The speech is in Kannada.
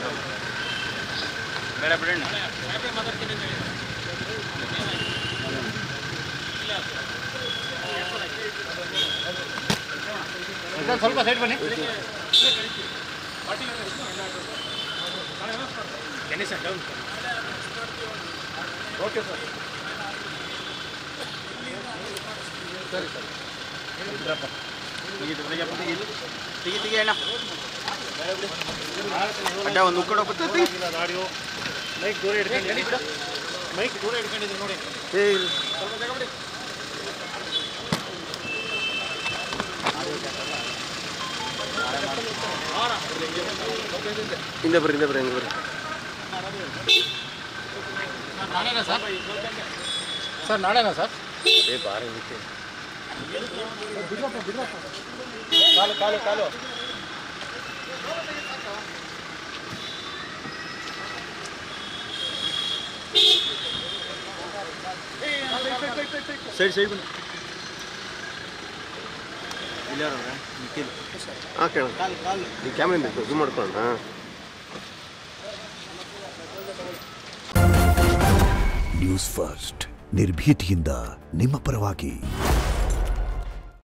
ಬೇಡ ಬಿಡೋಣ ಸ್ವಲ್ಪ ಸೈಡ್ ಬನ್ನಿ ಓಕೆ ಸರ್ ಸರಿ ಸರ್ ತೆಗಿ ತೆಗಿ ತೆಗಿ ಅಣ್ಣ ಅಡ್ಡ ಒಂದು ಉಕ್ಕಡ ಹೋಗುತ್ತೆ ಆಡಿಯೋ ಮೈಕ್ ದೂರ ಇಟ್ಕೊಂಡಿದ್ದೀನಿ ಮೈಕ್ ದೂರ ಇಟ್ಕೊಂಡಿದ್ದೀನಿ ನೋಡಿ ಸ್ವಲ್ಪ ಜಾಗ ಬಿಡಿ ಹಿಂದೆ ಬರ್ರಿ ಹಿಂದೆ ಬರ್ರಿ ಹಿಂದೆ ಬರ್ರಿ ನಾಳೆನಾ ಸರ್ ಸರ್ ನಾಳೆನಾ ಸರ್ ಏ ಬಾರಿ ನಿಂತೆ ಕಾಲು ಕಾಲು ಕಾಲು ಸೈಡ್ ಸೈಡ್ ಬನ್ನಿ ಇಲ್ಲ ಅವ್ರವ್ರೆ, ನಿಖಿಲ್. ಹಾಂ ಕೇಳ ಕಾಲು ಕಾಲು ಈ ಕ್ಯಾಮ್ರಿಂದ ಝೂಮ್ ಮಾಡ್ಕೊಳ್ಳೋಣ ನ್ಯೂಸ್ ಫಸ್ಟ್ ನಿರ್ಭೀತಿಯಿಂದ ನಿಮ್ಮ ಪರವಾಗಿ